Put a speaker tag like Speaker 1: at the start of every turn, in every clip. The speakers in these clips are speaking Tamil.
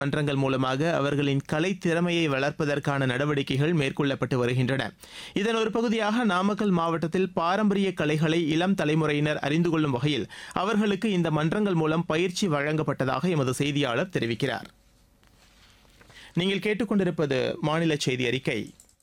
Speaker 1: மன்றங்கள் மூலமாக அவர்களின் கலை திறமையை வளர்ப்பதற்கான நடவடிக்கைகள் மேற்கொள்ளப்பட்டு வருகின்றன இதன் ஒரு பகுதியாக நாமக்கல் மாவட்டத்தில் பாரம்பரிய கலைகளை இளம் தலைமுறையினர் அறிந்து கொள்ளும் வகையில் அவர்களுக்கு இந்த மன்றங்கள் மூலம் பயிற்சி வழங்கப்பட்டதாக எமது செய்தியாளர் தெரிவிக்கிறார் நீங்கள் கேட்டுக்கொண்டிருப்பது மாநில செய்தி அறிக்கை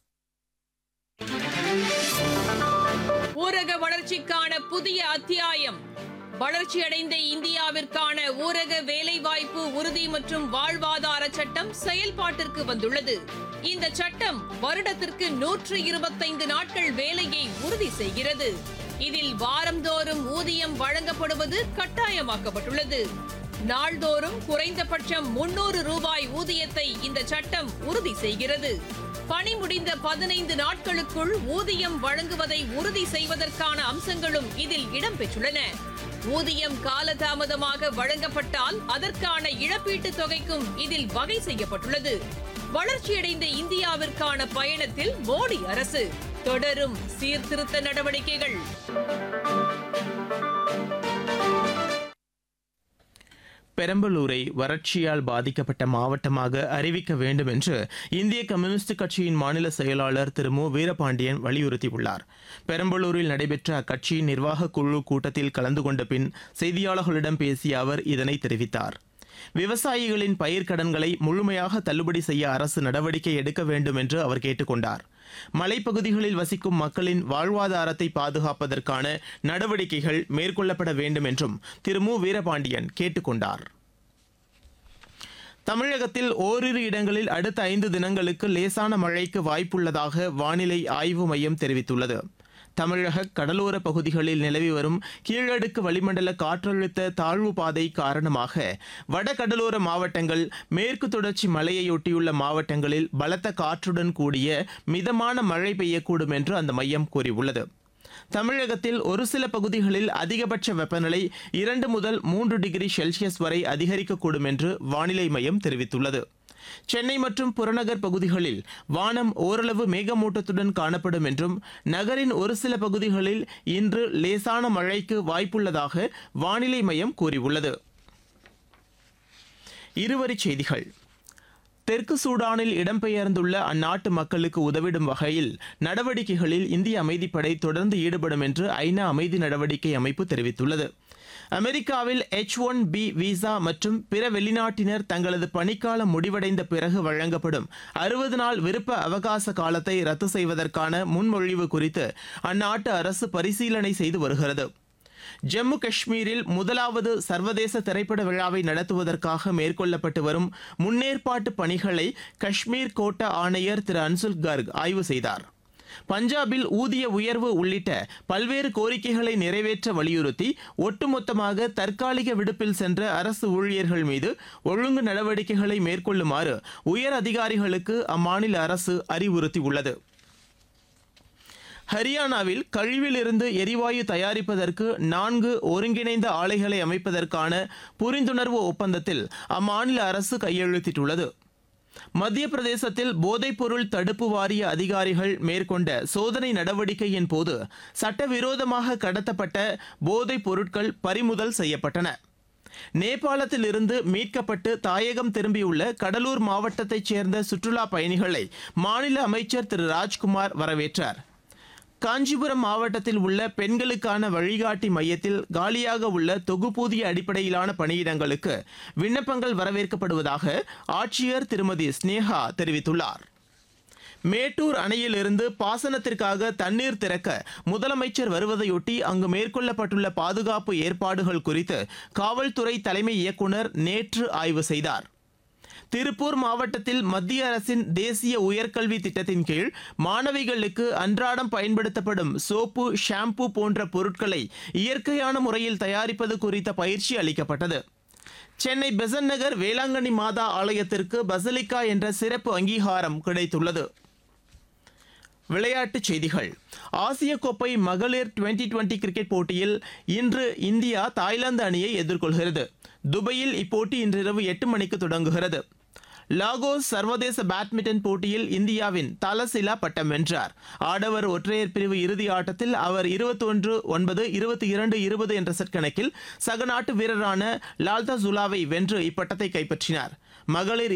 Speaker 2: ஊரக வளர்ச்சிக்கான புதிய அத்தியாயம் வளர்ச்சியடைந்த இந்தியாவிற்கான ஊரக வேலைவாய்ப்பு உறுதி மற்றும் வாழ்வாதார சட்டம் செயல்பாட்டிற்கு வந்துள்ளது இந்த சட்டம் வருடத்திற்கு நூற்று இருபத்தைந்து நாட்கள் வேலையை உறுதி செய்கிறது இதில் வாரந்தோறும் ஊதியம் வழங்கப்படுவது கட்டாயமாக்கப்பட்டுள்ளது நாள்தோறும் குறைந்தபட்சம் முன்னூறு ரூபாய் ஊதியத்தை இந்த சட்டம் உறுதி செய்கிறது பணி முடிந்த பதினைந்து நாட்களுக்குள் ஊதியம் வழங்குவதை உறுதி செய்வதற்கான அம்சங்களும் இதில் இடம்பெற்றுள்ளன ஊதியம் காலதாமதமாக வழங்கப்பட்டால் அதற்கான இழப்பீட்டுத் தொகைக்கும் இதில் வகை செய்யப்பட்டுள்ளது வளர்ச்சியடைந்த இந்தியாவிற்கான பயணத்தில் மோடி அரசு தொடரும் சீர்திருத்த நடவடிக்கைகள்
Speaker 1: பெரம்பலூரை வறட்சியால் பாதிக்கப்பட்ட மாவட்டமாக அறிவிக்க வேண்டும் என்று இந்திய கம்யூனிஸ்ட் கட்சியின் மாநில செயலாளர் திரு மு வீரபாண்டியன் வலியுறுத்தியுள்ளார் பெரம்பலூரில் நடைபெற்ற அக்கட்சியின் நிர்வாகக் குழு கூட்டத்தில் கலந்து கொண்ட பின் செய்தியாளர்களிடம் பேசிய அவர் இதனை தெரிவித்தார் விவசாயிகளின் பயிர்க்கடன்களை முழுமையாக தள்ளுபடி செய்ய அரசு நடவடிக்கை எடுக்க வேண்டும் என்று அவர் கேட்டுக்கொண்டார் மலைப்பகுதிகளில் வசிக்கும் மக்களின் வாழ்வாதாரத்தை பாதுகாப்பதற்கான நடவடிக்கைகள் மேற்கொள்ளப்பட வேண்டும் என்றும் திரு மு வீரபாண்டியன் கேட்டுக்கொண்டார் தமிழகத்தில் ஓரிரு இடங்களில் அடுத்த ஐந்து தினங்களுக்கு லேசான மழைக்கு வாய்ப்புள்ளதாக வானிலை ஆய்வு மையம் தெரிவித்துள்ளது தமிழக கடலோர பகுதிகளில் நிலவி வரும் கீழடுக்கு வளிமண்டல காற்றழுத்த தாழ்வு பாதை காரணமாக வடகடலோர மாவட்டங்கள் மேற்கு தொடர்ச்சி மலையையொட்டியுள்ள மாவட்டங்களில் பலத்த காற்றுடன் கூடிய மிதமான மழை பெய்யக்கூடும் என்று அந்த மையம் கூறியுள்ளது தமிழகத்தில் ஒரு சில பகுதிகளில் அதிகபட்ச வெப்பநிலை இரண்டு முதல் மூன்று டிகிரி செல்சியஸ் வரை அதிகரிக்கக்கூடும் என்று வானிலை மையம் தெரிவித்துள்ளது சென்னை மற்றும் புறநகர் பகுதிகளில் வானம் ஓரளவு மேகமூட்டத்துடன் காணப்படும் என்றும் நகரின் ஒரு சில பகுதிகளில் இன்று லேசான மழைக்கு வாய்ப்புள்ளதாக வானிலை மையம் கூறியுள்ளது இருவரிச் செய்திகள் தெற்கு சூடானில் இடம்பெயர்ந்துள்ள அந்நாட்டு மக்களுக்கு உதவிடும் வகையில் நடவடிக்கைகளில் இந்திய அமைதிப்படை தொடர்ந்து ஈடுபடும் என்று ஐநா அமைதி நடவடிக்கை அமைப்பு தெரிவித்துள்ளது அமெரிக்காவில் எச் ஒன் பி விசா மற்றும் பிற வெளிநாட்டினர் தங்களது பணிக்காலம் முடிவடைந்த பிறகு வழங்கப்படும் அறுபது நாள் விருப்ப அவகாச காலத்தை ரத்து செய்வதற்கான முன்மொழிவு குறித்து அந்நாட்டு அரசு பரிசீலனை செய்து வருகிறது ஜம்மு காஷ்மீரில் முதலாவது சர்வதேச திரைப்பட விழாவை நடத்துவதற்காக மேற்கொள்ளப்பட்டு வரும் முன்னேற்பாட்டு பணிகளை காஷ்மீர் கோட்ட ஆணையர் திரு அன்சுல் கர்க் ஆய்வு செய்தார் பஞ்சாபில் ஊதிய உயர்வு உள்ளிட்ட பல்வேறு கோரிக்கைகளை நிறைவேற்ற வலியுறுத்தி ஒட்டுமொத்தமாக தற்காலிக விடுப்பில் சென்ற அரசு ஊழியர்கள் மீது ஒழுங்கு நடவடிக்கைகளை மேற்கொள்ளுமாறு உயர் அதிகாரிகளுக்கு அம்மாநில அரசு அறிவுறுத்தியுள்ளது ஹரியானாவில் கழிவிலிருந்து எரிவாயு தயாரிப்பதற்கு நான்கு ஒருங்கிணைந்த ஆலைகளை அமைப்பதற்கான புரிந்துணர்வு ஒப்பந்தத்தில் அம்மாநில அரசு கையெழுத்திட்டுள்ளது மத்திய பிரதேசத்தில் போதைப்பொருள் தடுப்பு வாரிய அதிகாரிகள் மேற்கொண்ட சோதனை நடவடிக்கையின் போது சட்டவிரோதமாக கடத்தப்பட்ட போதைப் பொருட்கள் பறிமுதல் செய்யப்பட்டன நேபாளத்தில் இருந்து மீட்கப்பட்டு தாயகம் திரும்பியுள்ள கடலூர் மாவட்டத்தைச் சேர்ந்த சுற்றுலா பயணிகளை மாநில அமைச்சர் திரு ராஜ்குமார் வரவேற்றார் காஞ்சிபுரம் மாவட்டத்தில் உள்ள பெண்களுக்கான வழிகாட்டி மையத்தில் காலியாக உள்ள தொகுப்பூதிய அடிப்படையிலான பணியிடங்களுக்கு விண்ணப்பங்கள் வரவேற்கப்படுவதாக ஆட்சியர் திருமதி ஸ்னேகா தெரிவித்துள்ளார் மேட்டூர் அணையிலிருந்து பாசனத்திற்காக தண்ணீர் திறக்க முதலமைச்சர் வருவதையொட்டி அங்கு மேற்கொள்ளப்பட்டுள்ள பாதுகாப்பு ஏற்பாடுகள் குறித்து காவல்துறை தலைமை இயக்குநர் நேற்று ஆய்வு செய்தார் திருப்பூர் மாவட்டத்தில் மத்திய அரசின் தேசிய உயர்கல்வி திட்டத்தின் கீழ் மாணவிகளுக்கு அன்றாடம் பயன்படுத்தப்படும் சோப்பு ஷாம்பு போன்ற பொருட்களை இயற்கையான முறையில் தயாரிப்பது குறித்த பயிற்சி அளிக்கப்பட்டது சென்னை பெசன் நகர் வேளாங்கண்ணி மாதா ஆலயத்திற்கு பசலிக்கா என்ற சிறப்பு அங்கீகாரம் கிடைத்துள்ளது விளையாட்டுச் செய்திகள் ஆசிய கோப்பை மகளிர் டுவெண்டி டுவெண்டி கிரிக்கெட் போட்டியில் இன்று இந்தியா தாய்லாந்து அணியை எதிர்கொள்கிறது துபாயில் இப்போட்டி இன்றிரவு எட்டு மணிக்கு தொடங்குகிறது லாகோஸ் சர்வதேச பேட்மிண்டன் போட்டியில் இந்தியாவின் தலசிலா பட்டம் வென்றார் ஆடவர் ஒற்றையர் பிரிவு இறுதி ஆட்டத்தில் அவர் இருபத்தொன்று ஒன்பது இருபத்தி இரண்டு இருபது என்ற செட் கணக்கில் சக நாட்டு வீரரான லால்தா ஜுலாவை வென்று இப்பட்டத்தை கைப்பற்றினார் மகளிர்